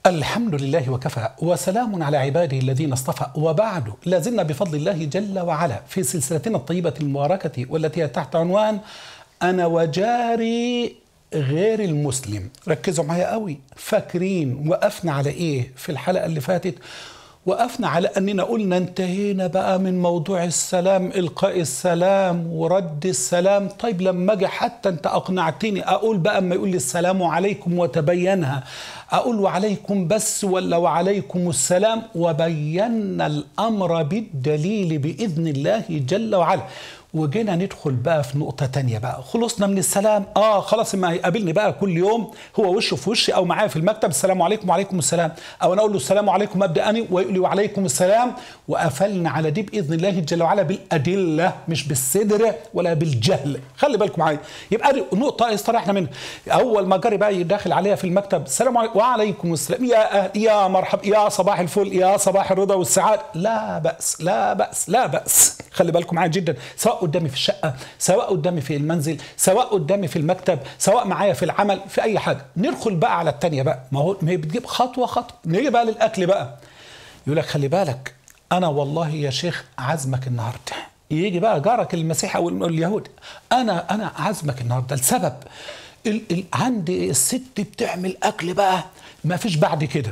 الحمد لله وكفى وسلام على عباده الذين اصطفى وبعد لازلنا بفضل الله جل وعلا في سلسلتنا الطيبة المباركة والتي هي تحت عنوان أنا وجاري غير المسلم ركزوا معايا قوي فاكرين وقفنا على ايه في الحلقة اللي فاتت وقفنا على اننا قلنا انتهينا بقى من موضوع السلام القاء السلام ورد السلام طيب لما اجي حتى انت اقنعتني اقول بقى اما يقول لي السلام عليكم وتبينها اقول وعليكم بس ولا وعليكم السلام وبينا الامر بالدليل باذن الله جل وعلا وجينا ندخل بقى في نقطة تانية بقى خلصنا من السلام اه خلاص ما هيقابلني بقى كل يوم هو وشه في وشي او معايا في المكتب السلام عليكم وعليكم السلام او انا اقول له السلام عليكم ابدا اني ويقول لي وعليكم السلام وقفلنا على دي باذن الله جل وعلا بالادله مش بالصدر ولا بالجهل خلي بالكم معايا يبقى دي نقطة استريحنا منها اول ما جري بقى يدخل عليها في المكتب السلام عليكم وعليكم السلام يا أهل يا مرحب يا صباح الفل يا صباح الرضا والسعادة لا بأس لا بأس لا بأس خلي بالكم معايا جدا سواء قدامي في الشقة سواء قدامي في المنزل سواء قدامي في المكتب سواء معايا في العمل في أي حاجة ندخل بقى على التانية بقى ما هو ما هي بتجيب خطوة خطوة نيجي بقى للأكل بقى يقول لك خلي بالك أنا والله يا شيخ عزمك النهاردة يجي بقى جارك المسيح أو اليهود أنا أنا عزمك النهاردة السبب ال ال عندي الست بتعمل أكل بقى ما فيش بعد كده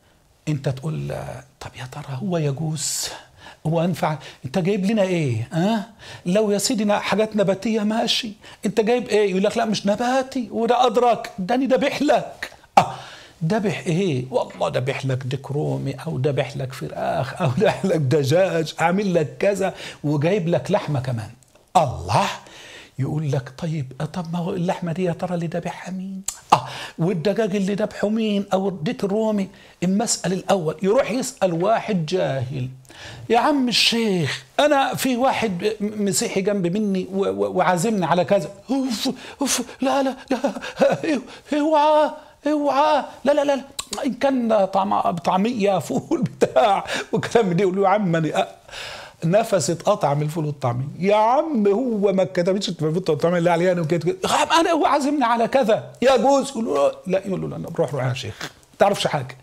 انت تقول طب يا ترى هو يجوز هو انفع انت جايب لنا ايه ها أه؟ لو يا سيدنا حاجات نباتيه ماشي انت جايب ايه يقول لك لا مش نباتي وده ادرك ده انا ذبح لك اه ذبح ايه والله ذبح لك ديك رومي او ذبح لك فراخ او ذبح لك دجاج اعمل لك كذا وجايب لك لحمه كمان الله يقول لك طيب طب ما هو اللحمه دي يا ترى اللي ذبحها مين؟ اه والدجاج اللي ذبحه مين؟ او الديك الرومي المسأل الاول يروح يسال واحد جاهل يا عم الشيخ انا في واحد مسيحي جنب مني وعازمني على كذا اوف اوف لا لا لا اوعى اوعى لا لا لا ان كان طعم طعميه فول بتاع وكلام دي يقول له يا عم انا نفس اتقطع من الفول والطعميه يا عم هو ما كتبتش الفول والطعميه اللي عليها انا وكده انا هو عازمني على كذا يجوز يقول له لا يقول له لا روح روح يا شيخ ما تعرفش حاجه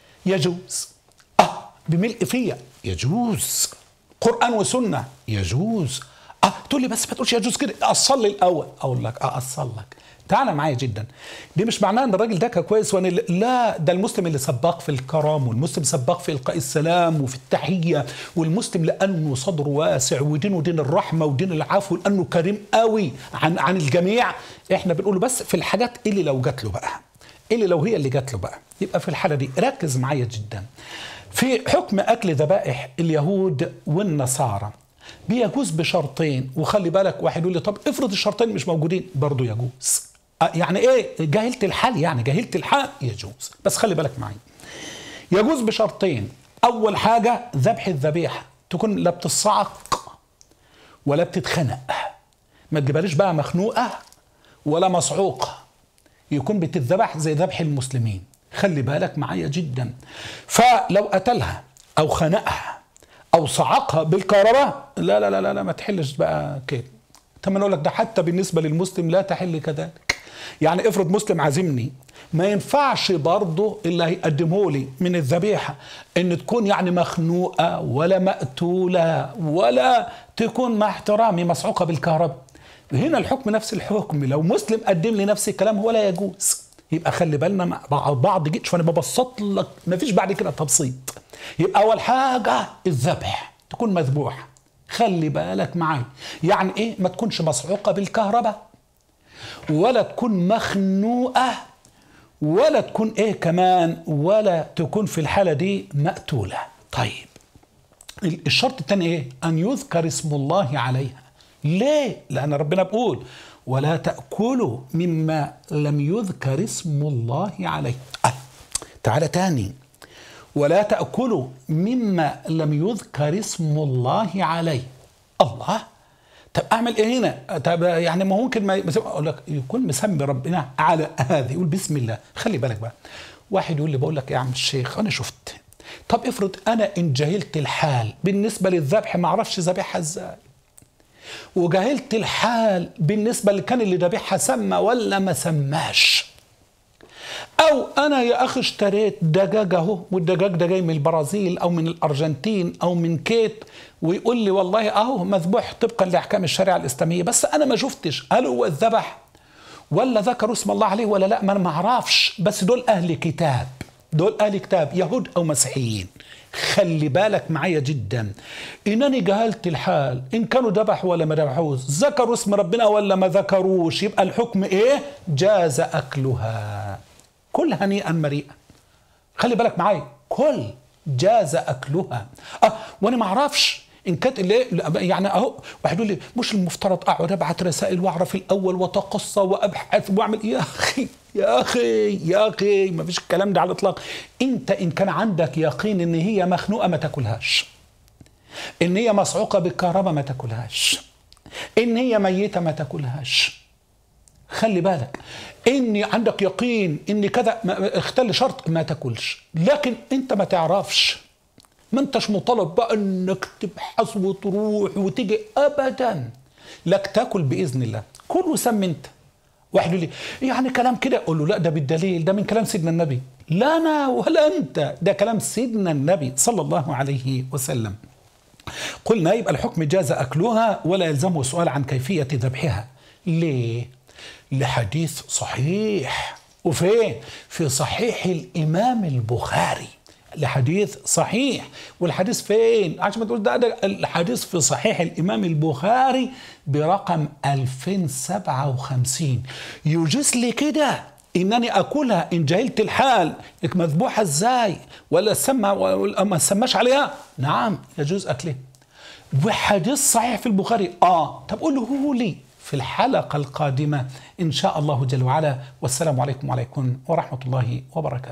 يجوز اه بملء فيا يجوز قران وسنه يجوز اه تقول لي بس ما تقولش يجوز كده اصلي الاول اقول لك اه اصل لك تعالى معايا جدا دي مش معناها ان الراجل ده كويس وانا لا ده المسلم اللي سباق في الكرم والمسلم سباق في القاء السلام وفي التحيه والمسلم لانه صدره واسع ودينه دين الرحمه ودين العفو لانه كريم قوي عن عن الجميع احنا بنقوله بس في الحاجات اللي لو جات له بقى اللي لو هي اللي جات له بقى يبقى في الحاله دي ركز معايا جدا في حكم اكل ذبائح اليهود والنصارى بيجوز بشرطين وخلي بالك واحد يقول لي طب افرض الشرطين مش موجودين برضه يجوز يعني ايه جاهلت الحال يعني جاهلت الحال يجوز بس خلي بالك معي يجوز بشرطين اول حاجه ذبح الذبيحه تكون لا بتصعق ولا بتتخنق ما تجيبهاليش بقى مخنوقه ولا مصعوقه يكون بتتذبح زي ذبح المسلمين خلي بالك معايا جدا فلو قتلها او خنقها او صعقها بالكهرباء لا لا لا لا, لا ما تحلش بقى كده تمام اقول لك ده حتى بالنسبه للمسلم لا تحل كذلك يعني افرض مسلم عازمني ما ينفعش برضه اللي هيقدمه لي من الذبيحه ان تكون يعني مخنوقه ولا مقتوله ولا تكون مع احترامي مسعوقه بالكهرباء هنا الحكم نفس الحكم لو مسلم قدم لي نفس الكلام هو لا يجوز يبقى خلي بالنا مع بعض جيت فانا ببسط لك ما فيش بعد كده تبسيط يبقى اول حاجه الذبح تكون مذبوحه خلي بالك معايا يعني ايه ما تكونش مسعوقه بالكهرباء ولا تكون مخنوقه ولا تكون ايه كمان ولا تكون في الحاله دي مقتوله طيب الشرط الثاني ايه ان يذكر اسم الله عليها ليه لان ربنا بيقول ولا تاكلوا مما لم يذكر اسم الله عليه آه. تعالى تاني ولا تاكلوا مما لم يذكر اسم الله عليه الله طب اعمل ايه هنا طب يعني ما ممكن ما اقول لك يكون مسمي ربنا على هذه يقول بسم الله خلي بالك بقى واحد يقول لي بقول لك يا عم الشيخ انا شفت طب افرض انا ان جهلت الحال بالنسبه للذبح ما اعرفش ذبحها ازاي وجهلت الحال بالنسبه اللي كان اللي ذبحها سمى ولا ما سماش او انا يا اخي اشتريت دجاج اهو والدجاج ده جاي من البرازيل او من الارجنتين او من كيت ويقول لي والله اهو مذبوح طبقا لاحكام الشريعه الاسلاميه بس انا ما شفتش هل هو الذبح ولا ذكروا اسم الله عليه ولا لا ما انا ما اعرفش بس دول اهل كتاب دول اهل كتاب يهود او مسيحيين خلي بالك معايا جدا انني جهلت الحال ان كانوا ذبحوا ولا ما ذبحوش ذكروا اسم ربنا ولا ما ذكروش يبقى الحكم ايه جاز اكلها كل هنيئا مريئا خلي بالك معايا كل جاز اكلها اه وانا ما اعرفش ان كانت اللي يعني اهو واحد يقول لي مش المفترض اقعد ابعت رسائل واعرف الاول واتقصى وابحث واعمل يا اخي يا اخي يا اخي ما فيش الكلام ده على الاطلاق انت ان كان عندك يقين ان هي مخنوقه ما تاكلهاش ان هي مصعوقه بالكهرباء ما تاكلهاش ان هي ميته ما تاكلهاش خلي بالك اني عندك يقين ان كذا اختل شرط ما تاكلش لكن انت ما تعرفش ما انتش مطالب بقى انك تبحث وتروح وتيجي ابدا لك تاكل باذن الله كل وسم انت واحد يقول لي يعني كلام كده اقول له لا ده بالدليل ده من كلام سيدنا النبي لا انا ولا انت ده كلام سيدنا النبي صلى الله عليه وسلم قلنا يبقى الحكم جاز اكلها ولا يلزمه سؤال عن كيفيه ذبحها ليه لحديث صحيح وفين في صحيح الامام البخاري لحديث صحيح والحديث فين عشان ما تقول ده, ده الحديث في صحيح الامام البخاري برقم 2057 يجوز لي كده انني اكلها ان جهلت الحال مذبوحه ازاي ولا سمى ولا ما سماش عليها نعم يجوز اكلها وحديث صحيح في البخاري اه طب قول له هو لي في الحلقه القادمه ان شاء الله جل وعلا والسلام عليكم وعليكم ورحمه الله وبركاته